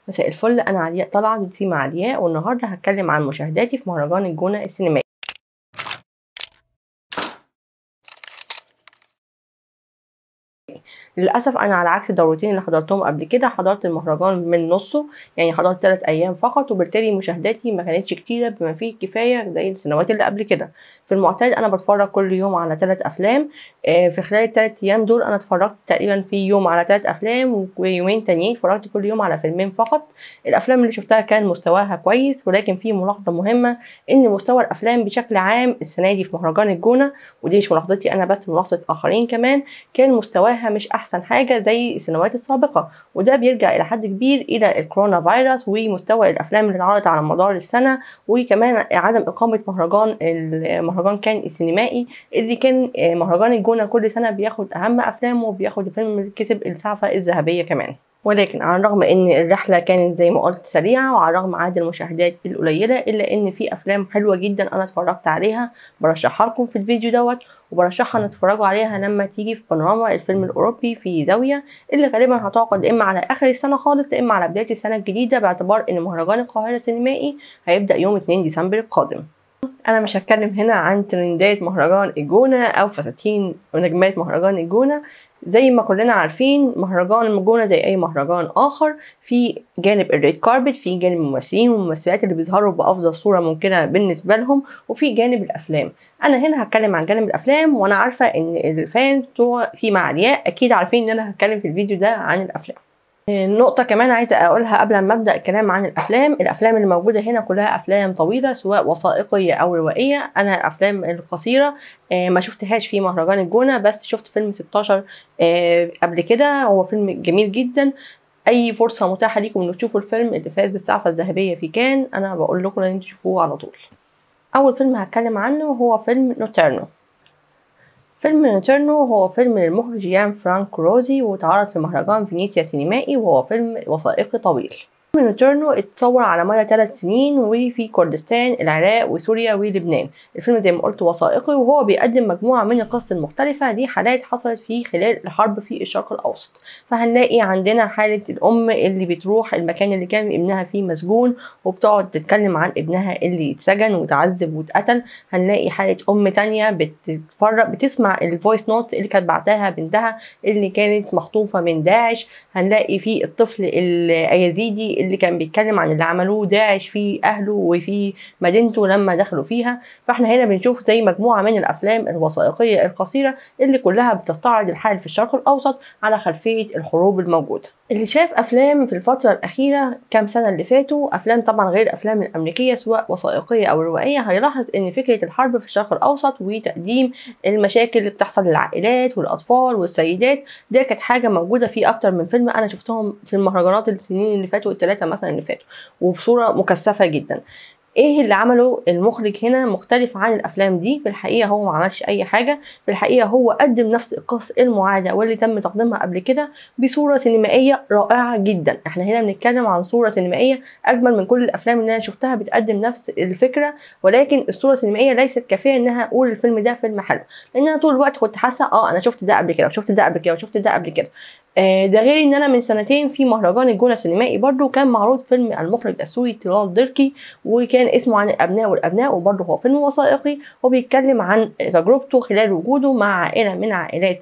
مساء الفل انا علياء طلعت ودي مع علياء والنهارده هتكلم عن مشاهداتي في مهرجان الجونه السينمائي للاسف انا على عكس الدورتين اللي حضرتهم قبل كده حضرت المهرجان من نصه يعني حضرت ثلاث ايام فقط وبالتالي مشاهداتي ما كانتش كتيره بما فيه الكفايه زي السنوات اللي قبل كده في المعتاد انا بتفرج كل يوم على ثلاث افلام في خلال الثلاث ايام دول انا اتفرجت تقريبا في يوم على ثلاث افلام ويومين تانيين اتفرجت كل يوم على فيلمين فقط الافلام اللي شفتها كان مستواها كويس ولكن في ملاحظه مهمه ان مستوى الافلام بشكل عام السنه دي في مهرجان الجونه ودي مش ملاحظتي انا بس ملاحظه اخرين كمان كان مستواها مش احسن حاجه زي السنوات السابقه وده بيرجع الى حد كبير الى الكورونا فيروس ومستوى الافلام اللي اتعرضت على مدار السنه وكمان عدم اقامه مهرجان المهرجان كان السينمائي اللي كان مهرجان الجونه كل سنه بياخد اهم افلامه وبياخد الفيلم اللي كسب السعفه الذهبيه كمان ولكن على الرغم ان الرحله كانت زي ما قلت سريعه وعلى الرغم عدد المشاهدات القليله الا ان في افلام حلوه جدا انا اتفرجت عليها برشحها لكم في الفيديو دوت وبرشحها نتفرجوا عليها لما تيجي في بانوراما الفيلم الاوروبي في زاويه اللي غالبا هتعقد اما على اخر السنه خالص اما على بدايه السنه الجديده باعتبار ان مهرجان القاهره السينمائي هيبدا يوم 2 ديسمبر القادم انا مش هتكلم هنا عن ترندات مهرجان الجونه او فساتين ونجمات مهرجان الجونه زي ما كلنا عارفين مهرجان الجونه زي اي مهرجان اخر في جانب الريد كاربت في جانب الممثلين والممثلات اللي بيظهروا بافضل صوره ممكنه بالنسبه لهم وفي جانب الافلام انا هنا هتكلم عن جانب الافلام وانا عارفه ان الفانز بتوع في معالياء اكيد عارفين ان انا هتكلم في الفيديو ده عن الافلام نقطة كمان عايزة أقولها قبل ما أبدأ الكلام عن الأفلام، الأفلام اللي موجودة هنا كلها أفلام طويلة سواء وثائقية أو روائية، أنا الأفلام القصيرة ما شفتهاش في مهرجان الجونة بس شفت فيلم 16 قبل كده هو فيلم جميل جدا أي فرصة متاحة ليكم إنكم تشوفوا الفيلم اللي فاز بالسعفة الذهبية في كان أنا بقول لكم لازم تشوفوه على طول. أول فيلم هتكلم عنه هو فيلم نوتيرنو. فيلم نوتيرنو هو فيلم للمخرج يان فرانك روزي واتعرض في مهرجان فينيسيا سينمائي وهو فيلم وثائقي طويل فيلم نوتيرنو اتصور على مدى ثلاث سنين وفي كردستان العراق وسوريا ولبنان الفيلم زي ما قلت وثائقي وهو بيقدم مجموعة من القصص المختلفة دي حالات حصلت في خلال الحرب في الشرق الأوسط فهنلاقي عندنا حالة الأم اللي بتروح المكان اللي كان ابنها فيه مسجون وبتقعد تتكلم عن ابنها اللي اتسجن وتعذب واتقتل هنلاقي حالة أم تانية بتتفرج بتسمع الفويس نوت اللي كانت بعتها بنتها اللي كانت مخطوفة من داعش هنلاقي في الطفل الأيزيدي اللي كان بيتكلم عن اللي عملوه داعش في اهله وفي مدينته لما دخلوا فيها فاحنا هنا بنشوف زي مجموعه من الافلام الوثائقيه القصيره اللي كلها بتستعرض الحال في الشرق الاوسط على خلفيه الحروب الموجوده اللي شاف افلام في الفتره الاخيره كام سنه اللي فاتوا افلام طبعا غير الافلام الامريكيه سواء وثائقيه او روائيه هيلاحظ ان فكره الحرب في الشرق الاوسط وتقديم المشاكل اللي بتحصل للعائلات والاطفال والسيدات ده كانت حاجه موجوده في اكتر من فيلم انا شفتهم في المهرجانات السنين اللي فاتوا الثلاثه مثلا اللي فاتوا وبصوره مكثفه جدا ايه اللي عمله المخرج هنا مختلف عن الافلام دي في الحقيقه هو ما عملش اي حاجه في الحقيقه هو قدم نفس القصص المعاده واللي تم تقديمها قبل كده بصوره سينمائيه رائعه جدا احنا هنا بنتكلم عن صوره سينمائيه اجمل من كل الافلام اللي انا شفتها بتقدم نفس الفكره ولكن الصوره السينمائيه ليست كافيه انها اقول الفيلم ده فيلم حلو لان انا طول الوقت كنت حاسه اه انا شفت ده قبل كده وشفت ده قبل كده وشفت ده قبل كده ده غير ان انا من سنتين في مهرجان الجونه السينمائي برضو كان معروض فيلم المخرج السوري طلال ديركي وكان اسمه عن الابناء والابناء وبرضه هو فيلم وثائقي وبيتكلم عن تجربته خلال وجوده مع عائله من عائلات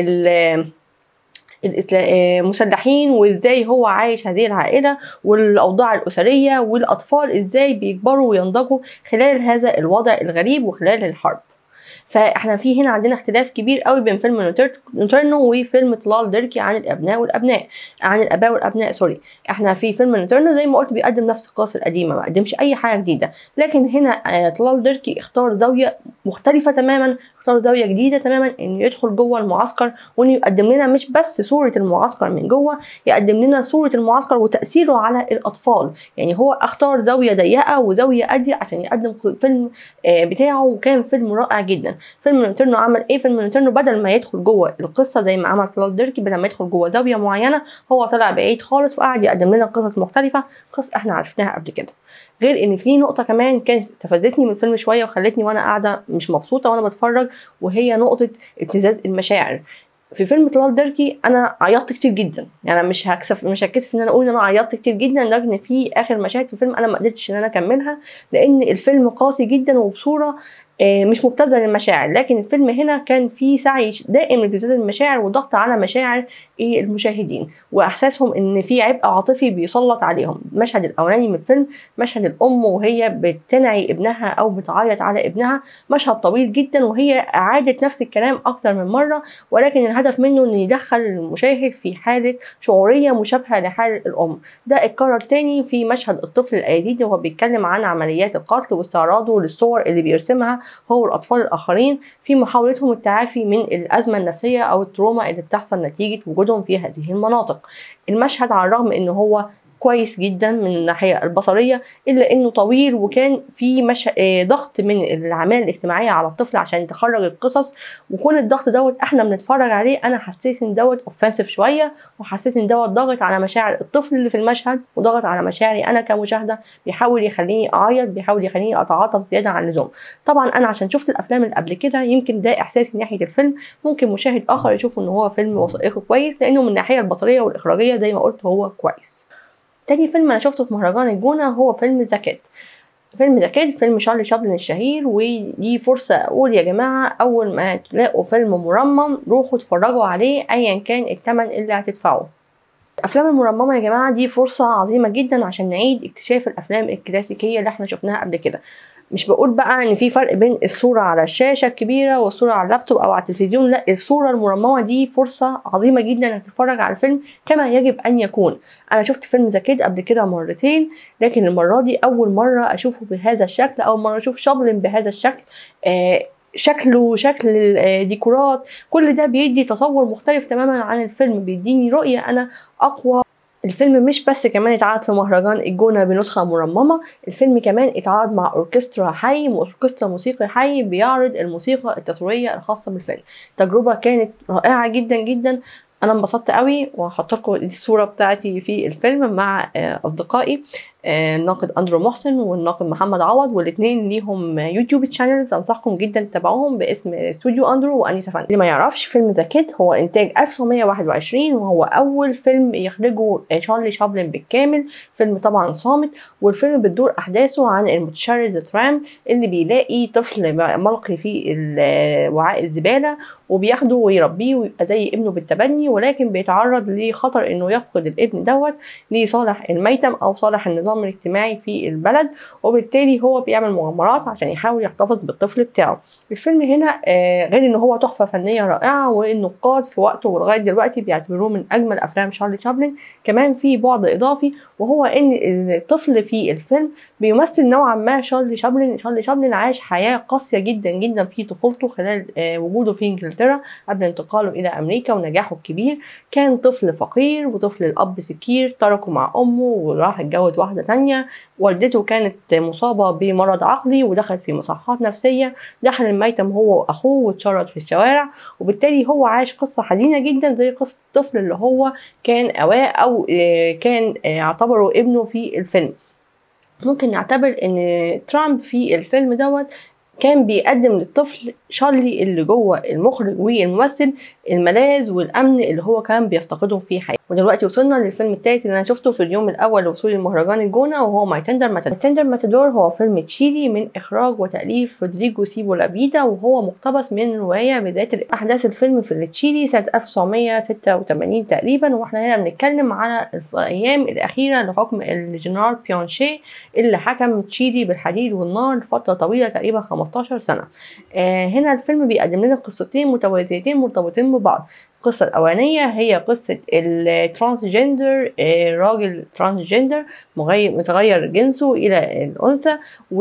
المسلحين وازاي هو عايش هذه العائله والاوضاع الاسريه والاطفال ازاي بيكبروا وينضجوا خلال هذا الوضع الغريب وخلال الحرب فاحنا في هنا عندنا اختلاف كبير قوي بين فيلم نوترنو وفيلم طلال ديركي عن الابناء والابناء عن الاباء والابناء سوري احنا في فيلم نوترنو زي ما قلت بيقدم نفس القصه القديمه ما قدمش اي حاجه جديده لكن هنا طلال ديركي اختار زاويه مختلفه تماما اختار زاويه جديده تماما انه يدخل جوه المعسكر وانه يقدم لنا مش بس صوره المعسكر من جوه يقدم لنا صوره المعسكر وتاثيره على الاطفال يعني هو اختار زاويه ضيقه وزاويه اضيق عشان يقدم فيلم بتاعه وكان فيلم رائع جدا فيلم نوترنو عمل ايه فيلم نوترنو بدل ما يدخل جوه القصه زي ما عمل طلال ديركي بدل ما يدخل جوه زاويه معينه هو طلع بعيد خالص وقعد يقدم لنا قصص مختلفه قصص احنا عرفناها قبل كده غير ان في نقطه كمان كانت استفزتني من الفيلم شويه وخلتني وانا قاعده مش مبسوطه وانا بتفرج وهي نقطه ابتزاز المشاعر في فيلم طلال دركي انا عيطت كتير جدا يعني أنا مش هكسف مش هكسف ان انا اقول ان انا عيطت كتير جدا لدرجه ان في اخر مشاهد في الفيلم انا ما قدرتش ان انا اكملها لان الفيلم قاسي جدا وبصوره آه، مش مبتذل للمشاعر لكن الفيلم هنا كان فيه سعي دائم لابتزاز المشاعر وضغط على مشاعر إيه المشاهدين واحساسهم ان في عبء عاطفي بيسلط عليهم المشهد الاولاني من الفيلم مشهد الام وهي بتنعي ابنها او بتعيط على ابنها مشهد طويل جدا وهي اعادت نفس الكلام اكتر من مره ولكن الهدف منه ان يدخل المشاهد في حاله شعوريه مشابهه لحال الام ده اتكرر تاني في مشهد الطفل الايديدي وهو بيتكلم عن عمليات القتل واستعراضه للصور اللي بيرسمها هو والاطفال الاخرين في محاولتهم التعافي من الازمه النفسيه او التروما اللي بتحصل نتيجه وجودهم في هذه المناطق المشهد على الرغم ان هو كويس جدا من الناحيه البصريه الا انه طويل وكان في مش... ضغط من العمال الاجتماعيه على الطفل عشان تخرج القصص وكون الضغط دوت احنا بنتفرج عليه انا حسيت ان دوت اوفنسيف شويه وحسيت ان دوت ضاغط على مشاعر الطفل اللي في المشهد وضاغط على مشاعري انا كمشاهده بيحاول يخليني اعيط بيحاول يخليني اتعاطف زياده عن اللزوم طبعا انا عشان شفت الافلام اللي قبل كده يمكن ده احساسي ناحيه الفيلم ممكن مشاهد اخر يشوف ان هو فيلم وثائقي كويس لانه من الناحيه البصريه والاخراجيه زي ما قلت هو كويس تاني فيلم انا شفته في مهرجان الجونة هو فيلم زكاة فيلم زكاة فيلم شارلي شابلن الشهير ودي فرصة أقول يا جماعة أول ما تلاقوا فيلم مرمم روحوا اتفرجوا عليه أيا كان التمن اللي هتدفعوه الافلام المرممه يا جماعه دي فرصه عظيمه جدا عشان نعيد اكتشاف الافلام الكلاسيكيه اللي احنا شفناها قبل كده مش بقول بقى ان في فرق بين الصوره على الشاشه الكبيره والصوره على اللابتوب او على التلفزيون لا الصوره المرممه دي فرصه عظيمه جدا انك تتفرج على الفيلم كما يجب ان يكون انا شفت فيلم زكيد قبل كده مرتين لكن المره دي اول مره اشوفه بهذا الشكل اول مره اشوف شابلن بهذا الشكل آه شكله شكل الديكورات كل ده بيدي تصور مختلف تماما عن الفيلم بيديني رؤيه انا اقوى الفيلم مش بس كمان اتعرض في مهرجان الجونة بنسخة مرممة الفيلم كمان اتعرض مع أوركسترا حي أوركسترا موسيقي حي بيعرض الموسيقى التصويرية الخاصة بالفيلم تجربة كانت رائعة جدا جدا انا انبسطت قوي وهحط لكم الصوره بتاعتي في الفيلم مع اصدقائي الناقد اندرو محسن والناقد محمد عوض والاثنين ليهم يوتيوب تشانلز انصحكم جدا تتابعوهم باسم استوديو اندرو وانيسا فان اللي ما يعرفش فيلم ذا كيد هو انتاج 1921 وهو اول فيلم يخرجه شارلي شابلن بالكامل فيلم طبعا صامت والفيلم بتدور احداثه عن المتشرد ترام اللي بيلاقي طفل ملقي في وعاء الزباله وبياخده ويربيه ويبقى زي ابنه بالتبني ولكن بيتعرض لخطر انه يفقد الابن دوت لصالح الميتم او صالح النظام الاجتماعي في البلد وبالتالي هو بيعمل مغامرات عشان يحاول يحتفظ بالطفل بتاعه الفيلم هنا آه غير ان هو تحفه فنيه رائعه والنقاد في وقته ولغايه دلوقتي بيعتبروه من اجمل افلام شارلي شابلن كمان في بعد اضافي وهو ان الطفل في الفيلم بيمثل نوعا ما شارلي شابلن شارلي شابلن عاش حياه قاسيه جدا جدا في طفولته خلال آه وجوده في انجلترا قبل انتقاله الى امريكا ونجاحه الكبير كان طفل فقير وطفل الاب سكير تركه مع امه وراح اتجوز واحده تانية والدته كانت مصابة بمرض عقلي ودخل في مصحات نفسية دخل الميتم هو وأخوه واتشرد في الشوارع وبالتالي هو عاش قصة حزينة جدا زي قصة الطفل اللي هو كان أواه أو كان اعتبره ابنه في الفيلم ممكن نعتبر ان ترامب في الفيلم دوت كان بيقدم للطفل شارلي اللي جوه المخرج والممثل الملاذ والامن اللي هو كان بيفتقده في حياته ودلوقتي وصلنا للفيلم التالت اللي انا شفته في اليوم الاول لوصول المهرجان الجونه وهو ماي تندر ماتادور تندر ماتادور هو فيلم تشيلي من اخراج وتاليف رودريجو سيبو لابيدا وهو مقتبس من روايه بذات احداث الفيلم في التشيلي سنه 1986 تقريبا واحنا هنا بنتكلم على الايام الاخيره لحكم الجنرال بيونشي اللي حكم تشيلي بالحديد والنار لفتره طويله تقريبا 15 سنه آه هنا الفيلم بيقدم لنا قصتين متوازيتين مرتبطين ببعض القصة الأولانية هي قصة الترانسجندر راجل ترانسجندر متغير جنسه إلى الأنثى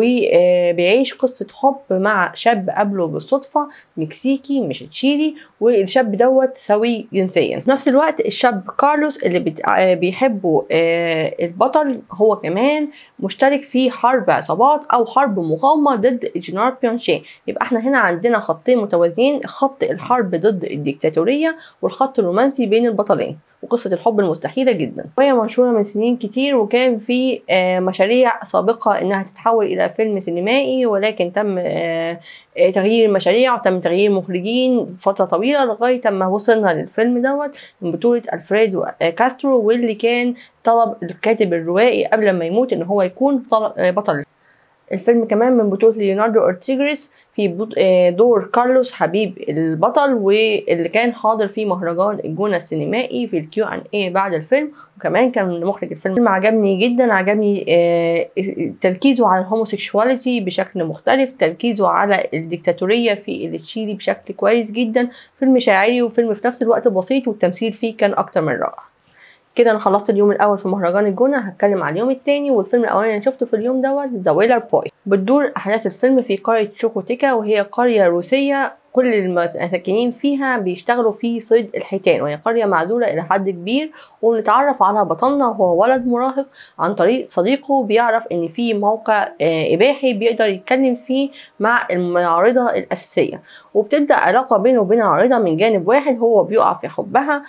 وبيعيش قصة حب مع شاب قابله بالصدفة مكسيكي مش تشيلي والشاب دوت سوي جنسيا في نفس الوقت الشاب كارلوس اللي بيحبه البطل هو كمان مشترك في حرب عصابات أو حرب مقاومة ضد الجنرال بيونشي يبقى احنا هنا عندنا خطين متوازيين خط الحرب ضد الديكتاتورية والخط الرومانسي بين البطلين وقصة الحب المستحيلة جدا وهي منشورة من سنين كتير وكان في آه، مشاريع سابقة انها تتحول الى فيلم سينمائي ولكن تم آه، آه، تغيير المشاريع وتم تغيير مخرجين فترة طويلة لغاية ما وصلنا للفيلم دوت من بطولة ألفريدو كاسترو واللي كان طلب الكاتب الروائي قبل ما يموت ان هو يكون بطل الفيلم كمان من بطولة ليوناردو أورتيغريس في آه، دور كارلوس حبيب البطل واللي كان حاضر في مهرجان الجونة السينمائي في الكيو ان اي بعد الفيلم وكمان كان مخرج الفيلم عجبني جدا عجبني آه، تركيزه على الهوموسيكشواليتي بشكل مختلف تركيزه على الديكتاتورية في التشيلي بشكل كويس جدا فيلم شاعري وفيلم في نفس الوقت بسيط والتمثيل فيه كان أكتر من رائع كده انا خلصت اليوم الاول في مهرجان الجونه هتكلم عن اليوم التاني والفيلم الاولاني اللي شفته في اليوم دوت ذا ويلر بوي بتدور احداث الفيلم في قريه شوكوتيكا وهي قريه روسيه كل المساكنين فيها بيشتغلوا في صيد الحيتان وهي قرية معزولة إلى حد كبير ونتعرف على بطلنا وهو ولد مراهق عن طريق صديقه بيعرف إن في موقع آه، إباحي بيقدر يتكلم فيه مع المعارضة الأساسية وبتبدأ علاقة بينه وبين العارضة من جانب واحد هو بيقع في حبها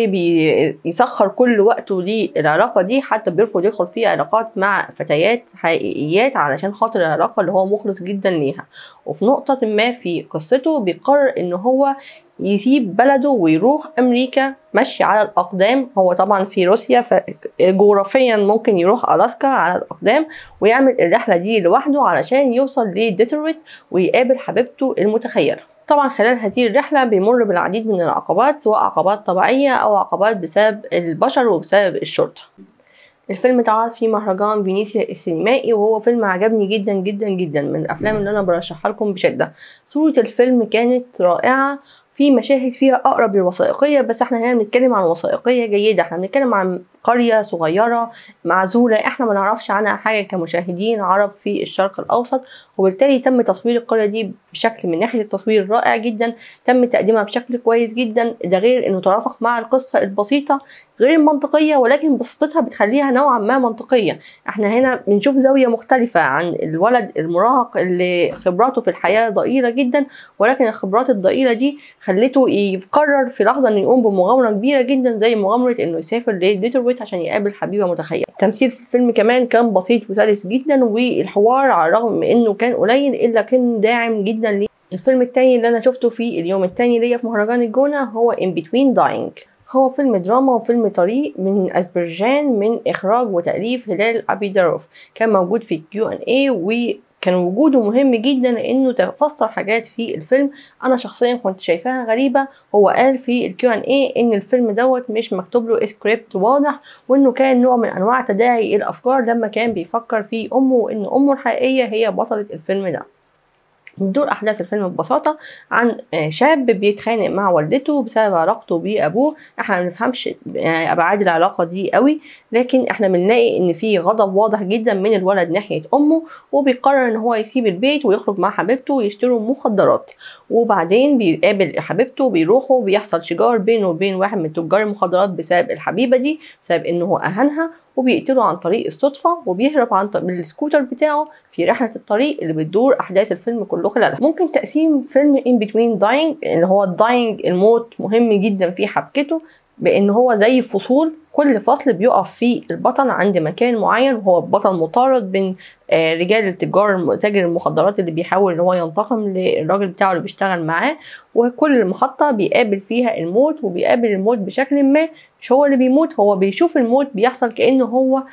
وبيسخر كل وقته للعلاقة دي حتى بيرفض يدخل في علاقات مع فتيات حقيقيات علشان خاطر العلاقة اللي هو مخلص جدا ليها وفي نقطة ما في قصته بيقرر ان هو يسيب بلده ويروح امريكا مشي على الاقدام هو طبعا في روسيا فجغرافيا ممكن يروح الاسكا على الاقدام ويعمل الرحله دي لوحده علشان يوصل لديترويت ويقابل حبيبته المتخيله طبعا خلال هذه الرحلة بيمر بالعديد من العقبات سواء عقبات طبيعية أو عقبات بسبب البشر وبسبب الشرطة الفيلم اتعرض في مهرجان فينيسيا السينمائي وهو فيلم عجبني جدا جدا جدا من الافلام اللي انا برشحها لكم بشده صوره الفيلم كانت رائعه في مشاهد فيها اقرب للوثائقيه بس احنا هنا بنتكلم عن وثائقيه جيده احنا بنتكلم عن قريه صغيره معزوله احنا ما نعرفش عنها حاجه كمشاهدين عرب في الشرق الاوسط وبالتالي تم تصوير القريه دي بشكل من ناحيه التصوير رائع جدا تم تقديمها بشكل كويس جدا ده غير انه ترافق مع القصه البسيطه غير منطقيه ولكن بساطتها بتخليها نوعا ما منطقيه احنا هنا بنشوف زاويه مختلفه عن الولد المراهق اللي خبراته في الحياه ضئيله جدا ولكن الخبرات الضئيله دي خلته يقرر في لحظه انه يقوم بمغامره كبيره جدا زي مغامره انه يسافر لديترويت عشان يقابل حبيبه متخيله التمثيل في الفيلم كمان كان بسيط وسلس جدا والحوار على الرغم من انه كان قليل الا كان داعم جدا ليه الفيلم التاني اللي انا شفته في اليوم التاني ليا في مهرجان الجونه هو In Between Dying هو فيلم دراما وفيلم طريق من أذربيجان من إخراج وتأليف هلال أبيداروف كان موجود في كيو ان اي وكان وجوده مهم جدا لانه تفسر حاجات في الفيلم انا شخصيا كنت شايفاها غريبه هو قال في الكيو ان اي ان الفيلم دوت مش مكتوب له سكريبت واضح وانه كان نوع من انواع تداعي الافكار لما كان بيفكر في امه وان امه الحقيقيه هي بطله الفيلم ده بتدور احداث الفيلم ببساطه عن آه، شاب بيتخانق مع والدته بسبب علاقته بابوه احنا ما بنفهمش يعني ابعاد العلاقه دي قوي لكن احنا بنلاقي ان في غضب واضح جدا من الولد ناحيه امه وبيقرر ان هو يسيب البيت ويخرج مع حبيبته ويشتروا مخدرات وبعدين بيقابل حبيبته بيروحوا بيحصل شجار بينه وبين واحد من تجار المخدرات بسبب الحبيبه دي بسبب انه هو اهانها وبيقتله عن طريق الصدفة وبيهرب عن طريق بالسكوتر بتاعه في رحلة الطريق اللي بتدور أحداث الفيلم كله خلالها ممكن تقسيم فيلم In Between Dying اللي هو الداينج الموت مهم جدا في حبكته بان هو زي فصول كل فصل بيقف فيه البطل عند مكان معين وهو البطل مطارد بين آه، رجال التجار تاجر المخدرات اللي بيحاول ان هو ينتقم للراجل بتاعه اللي بيشتغل معاه وكل محطة بيقابل فيها الموت وبيقابل الموت بشكل ما مش هو اللي بيموت هو بيشوف الموت بيحصل كأنه هو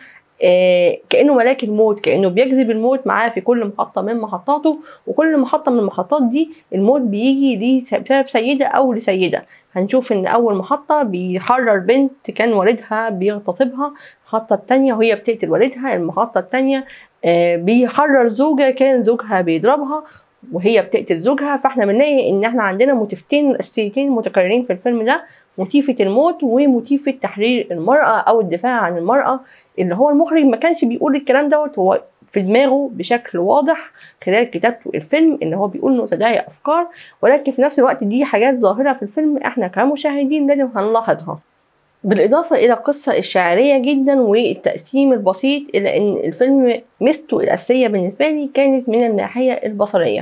آه كانه ملاك الموت كانه بيجذب الموت معاه في كل محطه من محطاته وكل محطه من المحطات دي الموت بيجي بسبب سيده او لسيده هنشوف ان اول محطه بيحرر بنت كان والدها بيغتصبها المحطه التانية وهي بتقتل والدها المحطه التانية آه بيحرر زوجة كان زوجها بيضربها وهي بتقتل زوجها فاحنا بنلاقي ان احنا عندنا موتيفتين اساسيتين متكررين في الفيلم ده موتيفة الموت وموتيفة تحرير المرأة أو الدفاع عن المرأة اللي هو المخرج ما كانش بيقول الكلام دوت هو في دماغه بشكل واضح خلال كتابته الفيلم ان هو بيقول انه تداعي افكار ولكن في نفس الوقت دي حاجات ظاهره في الفيلم احنا كمشاهدين لازم هنلاحظها بالإضافة إلى القصة الشعرية جدا والتقسيم البسيط إلى أن الفيلم ميزته الأساسية بالنسبة لي كانت من الناحية البصرية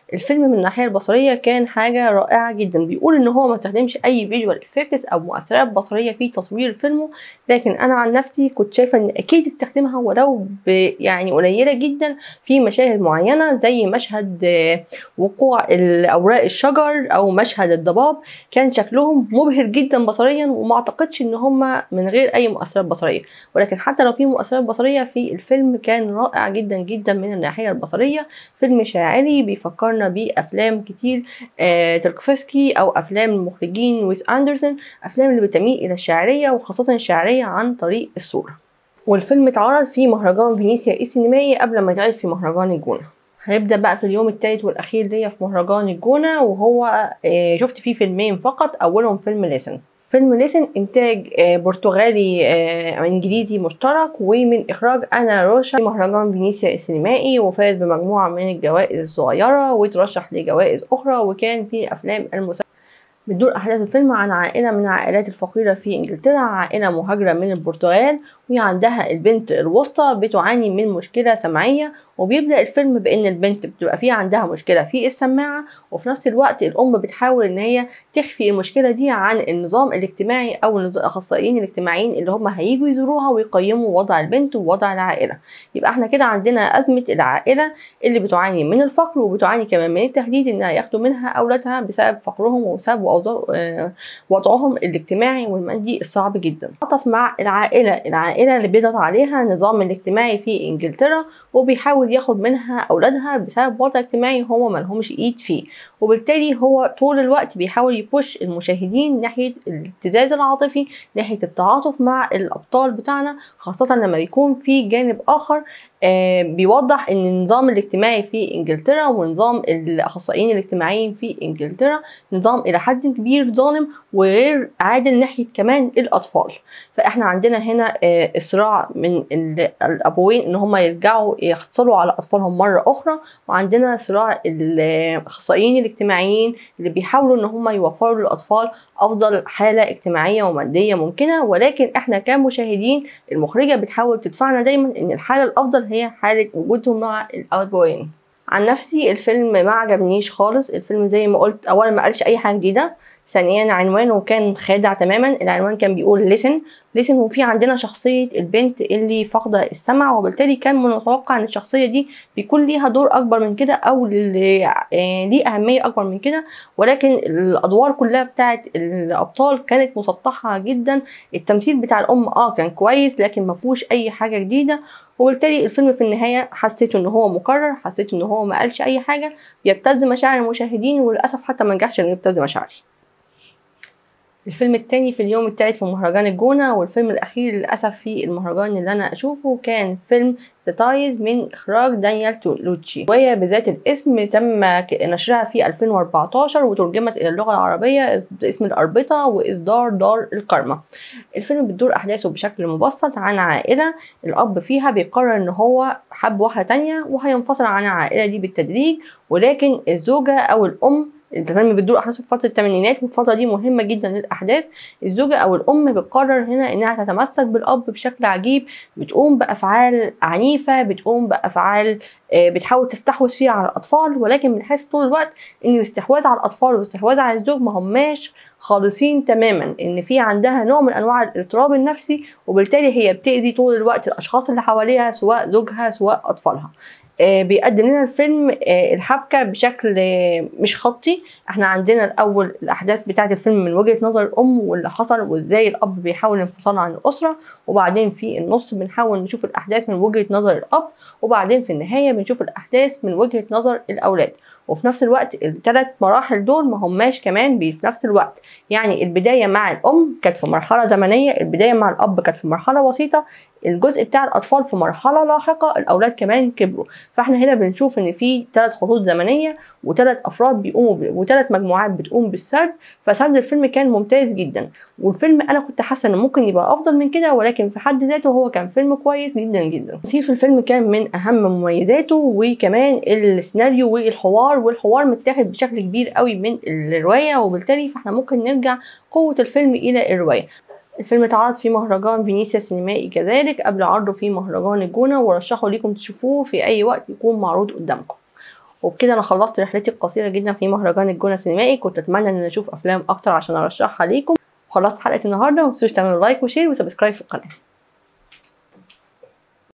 الفيلم من الناحيه البصريه كان حاجه رائعه جدا بيقول ان هو ما استخدمش اي فيجوال افكتس او مؤثرات بصريه في تصوير فيلمه لكن انا عن نفسي كنت شايفه ان اكيد استخدمها ولو يعني قليله جدا في مشاهد معينه زي مشهد وقوع اوراق الشجر او مشهد الضباب كان شكلهم مبهر جدا بصريا وما اعتقدش ان هم من غير اي مؤثرات بصريه ولكن حتى لو في مؤثرات بصريه في الفيلم كان رائع جدا جدا من الناحيه البصريه فيلم شاعري بيفكرنا بافلام كتير آه تركفسكي او افلام المخرجين ويس اندرسون افلام اللي بتميل الى الشعريه وخاصه الشعريه عن طريق الصوره والفيلم اتعرض في مهرجان فينيسيا السينمائي قبل ما يتعرض في مهرجان الجونه هنبدا بقى في اليوم الثالث والاخير ليا في مهرجان الجونه وهو آه شفت فيه فيلمين فقط اولهم فيلم ليسن فيلم ليسن انتاج برتغالي انجليزي مشترك ومن اخراج انا روشا في مهرجان فينيسيا السينمائي وفاز بمجموعه من الجوائز الصغيره وترشح لجوائز اخرى وكان في افلام المسلسل بتدور أحداث الفيلم عن عائلة من العائلات الفقيرة في إنجلترا عائلة مهاجرة من البرتغال وهي عندها البنت الوسطى بتعاني من مشكلة سمعية وبيبدأ الفيلم بإن البنت بتبقى فيه عندها مشكلة في السماعة وفي نفس الوقت الأم بتحاول إن هي تخفي المشكلة دي عن النظام الاجتماعي أو الأخصائيين الاجتماعيين اللي هم هيجوا يزوروها ويقيموا وضع البنت ووضع العائلة يبقى احنا كده عندنا أزمة العائلة اللي بتعاني من الفقر وبتعاني كمان من التهديد إنها ياخدوا منها أولادها بسبب فقرهم وبسبب وضعهم الاجتماعي والمادي الصعب جدا عطف مع العائلة العائلة اللي بيضغط عليها النظام الاجتماعي في انجلترا وبيحاول ياخد منها اولادها بسبب وضع اجتماعي هو ملهمش ايد فيه وبالتالي هو طول الوقت بيحاول يبوش المشاهدين ناحية الابتزاز العاطفي ناحية التعاطف مع الأبطال بتاعنا خاصة لما بيكون في جانب آخر آه بيوضح ان النظام الاجتماعي في انجلترا ونظام الاخصائيين الاجتماعيين في انجلترا نظام الى حد كبير ظالم وغير عادل ناحيه كمان الاطفال فاحنا عندنا هنا آه صراع من الابوين ان هم يرجعوا يحصلوا على اطفالهم مره اخرى وعندنا صراع الاخصائيين الاجتماعيين اللي بيحاولوا ان هم يوفروا للاطفال افضل حاله اجتماعيه وماديه ممكنه ولكن احنا كمشاهدين المخرجه بتحاول تدفعنا دايما ان الحاله الافضل هي حاله وجودهم مع الاوتبوين عن نفسي الفيلم ما عجبنيش خالص الفيلم زي ما قلت اولا ما قالش اي حاجه جديده ثانيا عنوانه كان خادع تماما العنوان كان بيقول لسن لسن وفي عندنا شخصية البنت اللي فاقدة السمع وبالتالي كان من المتوقع ان الشخصية دي بيكون ليها دور اكبر من كده او ليه اهمية اكبر من كده ولكن الادوار كلها بتاعت الابطال كانت مسطحة جدا التمثيل بتاع الام اه كان كويس لكن ما فيهوش اي حاجة جديدة وبالتالي الفيلم في النهاية حسيت ان هو مكرر حسيت ان هو ما قالش اي حاجة بيبتز مشاعر المشاهدين وللاسف حتى ما نجحش انه يبتز مشاعري الفيلم التاني في اليوم التالت في مهرجان الجونة والفيلم الأخير للأسف في المهرجان اللي أنا أشوفه كان فيلم تايز من إخراج دانيال لوتشي وهي بذات الاسم تم نشرها في 2014 وترجمت إلى اللغة العربية باسم الأربطة وإصدار دار الكرمة الفيلم بتدور أحداثه بشكل مبسط عن عائلة الأب فيها بيقرر إن هو حب واحدة تانية وهينفصل عن العائلة دي بالتدريج ولكن الزوجة أو الأم الفيلم بتدور احداثه في فتره الثمانينات والفتره دي مهمه جدا للاحداث الزوجه او الام بتقرر هنا انها تتمسك بالاب بشكل عجيب بتقوم بافعال عنيفه بتقوم بافعال بتحاول تستحوذ فيها على الاطفال ولكن بنحس طول الوقت ان الاستحواذ على الاطفال والاستحواذ على الزوج ما هماش خالصين تماما ان في عندها نوع من انواع الاضطراب النفسي وبالتالي هي بتاذي طول الوقت الاشخاص اللي حواليها سواء زوجها سواء اطفالها بيقدم لنا الفيلم الحبكه بشكل مش خطي احنا عندنا الاول الاحداث بتاعه الفيلم من وجهه نظر الام واللي حصل وازاي الاب بيحاول انفصال عن الاسره وبعدين في النص بنحاول نشوف الاحداث من وجهه نظر الاب وبعدين في النهايه بنشوف الاحداث من وجهه نظر الاولاد وفي نفس الوقت الثلاث مراحل دول ما هماش كمان في نفس الوقت يعني البدايه مع الام كانت في مرحله زمنيه البدايه مع الاب كانت في مرحله بسيطه الجزء بتاع الاطفال في مرحله لاحقه الاولاد كمان كبروا فاحنا هنا بنشوف ان في ثلاث خطوط زمنيه وثلاث افراد بيقوموا وثلاث مجموعات بتقوم بالسرد فسرد الفيلم كان ممتاز جدا والفيلم انا كنت حاسه انه ممكن يبقى افضل من كده ولكن في حد ذاته هو كان فيلم كويس جدا جدا التمثيل في الفيلم كان من اهم مميزاته وكمان السيناريو والحوار والحوار متاخد بشكل كبير قوي من الروايه وبالتالي فاحنا ممكن نرجع قوه الفيلم الى الروايه الفيلم اتعرض في مهرجان فينيسيا السينمائي كذلك قبل عرضه في مهرجان الجونة ورشحه ليكم تشوفوه في أي وقت يكون معروض قدامكم وبكده انا خلصت رحلتي القصيره جدا في مهرجان الجونه السينمائي كنت اتمنى ان اشوف افلام اكتر عشان ارشحها ليكم وخلصت حلقه النهارده ومتنسوش تعملوا لايك وشير وسبسكرايب في القناه